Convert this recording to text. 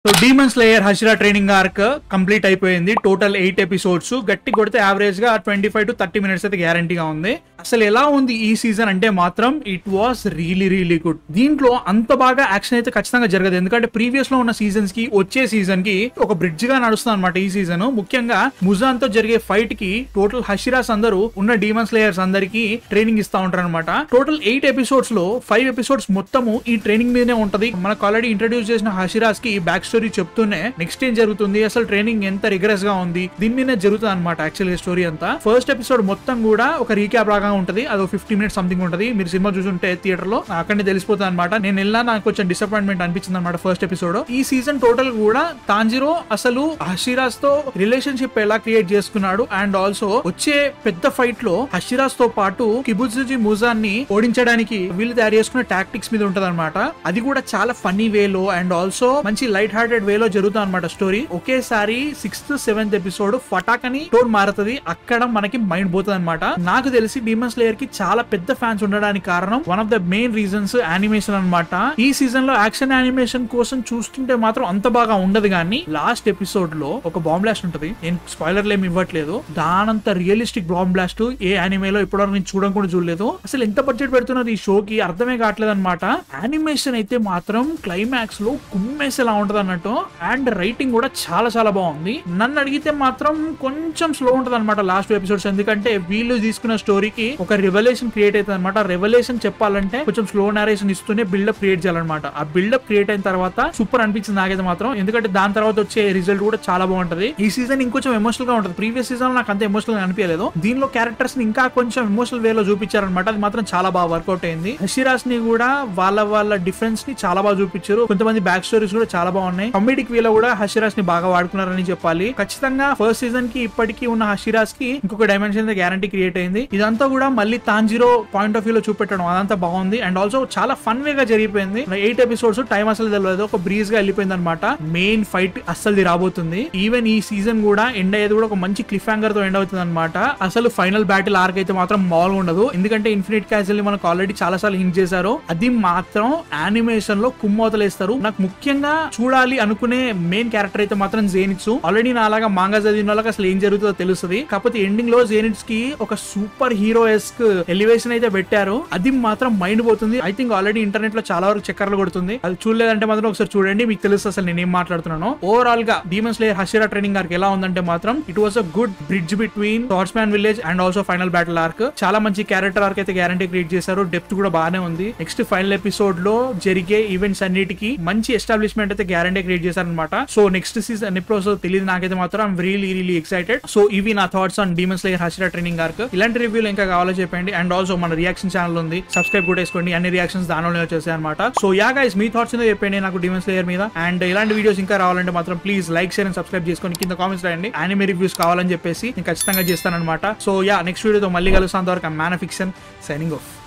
so demon slayer Hashira training arc complete అయిపోయింది total eight episodes గట్టి కొడితే average గా twenty five to thirty minutes అయితే గ్యారంటీగా ఉంది అసలు ఎలా ఉంది ఈ సీజన్ అంటే మాత్రం it was really really good దీంట్లో అంత బాగా యాక్షన్ అయితే ఖచ్చితంగా జరగదు ఎందుకంటే ప్రీవియస్ లో ఉన్న సీజన్స్ కి వచ్చే సీజన్ కి ఒక బ్రిడ్జ్ గా నడుస్తుంది అనమాట ఈ సీజన్ ముఖ్యంగా ముజాన్ తో జరిగే ఫైట్ కి టోటల్ హషిరాస్ అందరూ ఉన్న డీమన్స్ లేయర్స్ అందరికి ట్రైనింగ్ ఇస్తా ఉంటారు అనమాట టోటల్ ఎయిట్ ఎపిసోడ్స్ లో ఫైవ్ ఎపిసోడ్స్ మొత్తము ఈ ట్రైనింగ్ మీదనే ఉంటది మనకు ఆల్రెడీ ఇంట్రడ్యూస్ చేసిన హషిరాస్ కి బ్యాక్ స్టోరీ చెప్తూనే నెక్స్ట్ ఏం జరుగుతుంది అసలు ట్రైనింగ్ ఎంత రిగరస్ గా ఉంది దీని మీద జరుగుతుంది అనమాట యాక్చువల్ స్టోరీ అంతా ఫస్ట్ ఎపిసోడ్ మొత్తం కూడా ఒక రీక్యాప్ లాగా ఉంటది అది ఫిఫ్టీ మినిట్స్ సంథింగ్ ఉంటది మీరు సినిమా చూసుంటే థియేటర్ లో అక్కడనే తెలిసిపోతుంది అనమాట నేను వెళ్ళా నాకు కొంచెం డిసప్పాయింట్మెంట్ అనిపించింది అనమాట ఫస్ట్ ఎపిసోడ్ ఈ సీజన్ టోటల్ కూడా తాంజిరో అసలు హషిరాస్ తో రిలేషన్షిప్ ఎలా క్రియేట్ చేసుకున్నాడు అండ్ ఆల్సో వచ్చే పెద్ద ఫైట్ లో హషిరాస్ తో పాటు కిబుజుజి ముజాన్ ని ఓడించడానికి వీళ్ళు తయారు చేసుకున్న టాక్టిక్స్ మీద ఉంటది అది కూడా చాలా ఫన్నీ వేలో అండ్ ఆల్సో మంచి లైట్ హార్టెడ్ వేలో జరుగుతుంది అనమాట స్టోరీ ఒకేసారి సిక్స్త్ సెవెంత్ ఎపిసోడ్ ఫటాక్ అని టోన్ మారుతుంది అక్కడ మనకి మైండ్ పోతుంది అనమాట నాకు తెలిసి డీమన్స్ లేయర్ కి చాలా పెద్ద ఫ్యాన్స్ ఉండడానికి కారణం one of the main reasons animation అన్నమాట ఈ సీజన్ లో యాక్షన్ యానిమేషన్ కోసం చూస్తుంటే మాత్రం అంత బాగా ఉండదు కానీ లాస్ట్ ఎపిసోడ్ లో ఒక బాంబ్ బ్లాస్ట్ ఉంటది నేను స్పాయిలర్లు ఏమి ఇవ్వట్లేదు దానంత రియలిస్టిక్ బాంబ్ బ్లాస్ట్ ఏ యానిమేలో ఇప్పటివరకు నేను చూడడం కూడా చూడలేదు అసలు ఎంత బడ్జెట్ పెడుతున్నారు ఈ షోకి అర్థమే కావట్లేదు అనమాట యానిమేషన్ అయితే మాత్రం క్లైమాక్స్ లో కుమ్మేసేలా ఉంటది అన్నట్టు అండ్ రైటింగ్ కూడా చాలా చాలా బాగుంది నన్ను అడిగితే మాత్రం కొంచెం స్లో ఉంటది అనమాట లాస్ట్ ఎపిసోడ్స్ ఎందుకంటే వీళ్ళు తీసుకున్న స్టోరీకి ఒక రెవల్యూషన్ క్రియేట్ అవుతుంది అనమాట రెవల్యూషన్ చెప్పాలంటే కొంచెం స్లో నేరేషన్ ఇస్తూనే బిల్డప్ క్రియేట్ చేయాలన్నమాట ఆ బిల్డప్ క్రియేట్ అయిన తర్వాత సూపర్ అనిపించింది నాకైతే మాత్రం ఎందుకంటే దాని తర్వాత వచ్చే రిజల్ట్ కూడా చాలా బాగుంటది ఈ సీజన్ ఇంకొంచెం ఎమోషనల్ గా ఉంటుంది ప్రీవియస్ సీజన్ నాకు అంత ఎమోషనల్ గా అనిపించలేదు దీనిలో క్యారెక్టర్స్ ని ఇంకా కొంచెం ఎమోషనల్ వేలో చూపించారనమాట అది మాత్రం చాలా బాగా వర్కౌట్ అయింది హషిరాస్ ని కూడా వాళ్ళ వాళ్ళ డిఫరెన్స్ ని చాలా బాగా చూపించారు కొంతమంది బ్యాక్ స్టోరీస్ కూడా చాలా బాగున్నాయి కమెడిక్ వేలో కూడా హషిరాస్ ని బాగా వాడుకున్నారని చెప్పాలి ఖచ్చితంగా ఫస్ట్ సీజన్ కి ఇప్పటికీ ఉన్న హషిరాస్ కి ఇంకొక డైమెన్షన్ గ్యారంటీ క్రియేట్ అయింది ఇదంతా కూడా మళ్ళీ తాంజిరో పాయింట్ ఆఫ్ వ్యూ లో చూపెట్టడం అదంతా బాగుంది అండ్ ఆల్సో చాలా ఫన్ వేగా జరిగిపోయింది ఎయిట్ ఎపిసోడ్స్ టైం అసలు తెలియదు ఒక బ్రీజ్ గా వెళ్ళిపోయింది అనమాట మెయిన్ ఫైట్ అస్సలు రాబోతుంది ఈవెన్ ఈ సీజన్ కూడా ఎండ్ అయ్యేది కూడా ఒక మంచి క్లిఫ్ హ్యాంగర్ తో ఎండ్ అవుతుంది అనమాట అసలు ఫైనల్ బ్యాటిల్ ఆర్క్ అయితే మాత్రం మామూలుగా ఉండదు ఎందుకంటే ఇన్ఫినిట్ క్యాజల్ ని మనకు ఆల్రెడీ చాలా సార్లు హింట్ చేశారు అది మాత్రం యానిమేషన్ లో కుమ్మోతలేస్తారు నాకు ముఖ్యంగా చూడాలి అనుకునే మెయిన్ క్యారెక్టర్ అయితే మాత్రం జేనిట్స్ ఆల్రెడీ నా అలాగా మాంగా చదివిన వాళ్ళకి అసలు ఏం జరుగుతుందో తెలుస్తుంది కాకపోతే ఎండింగ్ లో జేనిట్స్ కి ఒక సూపర్ హీరో ఎస్క్ ఎలివేషన్ అయితే పెట్టారు అది మాత్రం మైండ్ పోతుంది ఐ థింక్ ఆల్రెడీ ఇంటర్నెట్ లో చాలా వరకు చక్కర్లు కొడుతుంది అది చూడలేదంటే మాత్రం ఒకసారి చూడండి మీకు తెలుస్తుంది అసలు నేను ఏం మాట్లాడుతున్నాను ఓవరాల్ గా demon slayer Hashira training arc ఎలా ఉందంటే మాత్రం it was a good bridge between torch man village and also final battle arc చాలా మంచి క్యారెక్టర్ ఆర్క్ అయితే గ్యారంటీ క్రియేట్ చేశారు డెప్త్ కూడా బాగానే ఉంది నెక్స్ట్ ఫైనల్ ఎపిసోడ్ లో జరిగే ఈవెంట్స్ అన్నిటికి మంచి ఎస్టాబ్లిష్మెంట్ అయితే గ్యారంటీ క్రియేట్ చేశారనమాట సో నెక్స్ట్ సీజన్ ఎప్పుడు వస్తుందో తెలియదు నాకైతే మాత్రం రియలీ రియలీ ఎక్సైటెడ్ సో ఇవి నా thoughts on demon slayer Hashira training arc ఇలాంటి రివ్యూలు ఇంకా కావాలో చెప్పండి అండ్ ఆల్సో మన రియాక్షన్ ఛానల్ ఉంది సబ్స్క్రైబ్ కూడా చేసుకోండి అన్ని రియాక్షన్స్ దానిలోనే వచ్చేసాయి అనమాట సో యా గైస్ మీ థాట్స్ ఏందో చెప్పండి నాకు డీమన్స్ లేయర్ మీద అండ్ ఇలాంటి వీడియోస్ ఇంకా రావాలంటే మాత్రం please like share and subscribe చేసుకొని కింద కామెంట్స్ రాయండి యానిమే రివ్యూస్ కావాలని చెప్పేసి నేను ఖచ్చితంగా చేస్తానన్నమాట సో యా నెక్స్ట్ వీడియోతో మళ్ళీ కలుస్తాను అంతవరకు మ్యాన్ ఫిక్షన్ సైనింగ్ ఆఫ్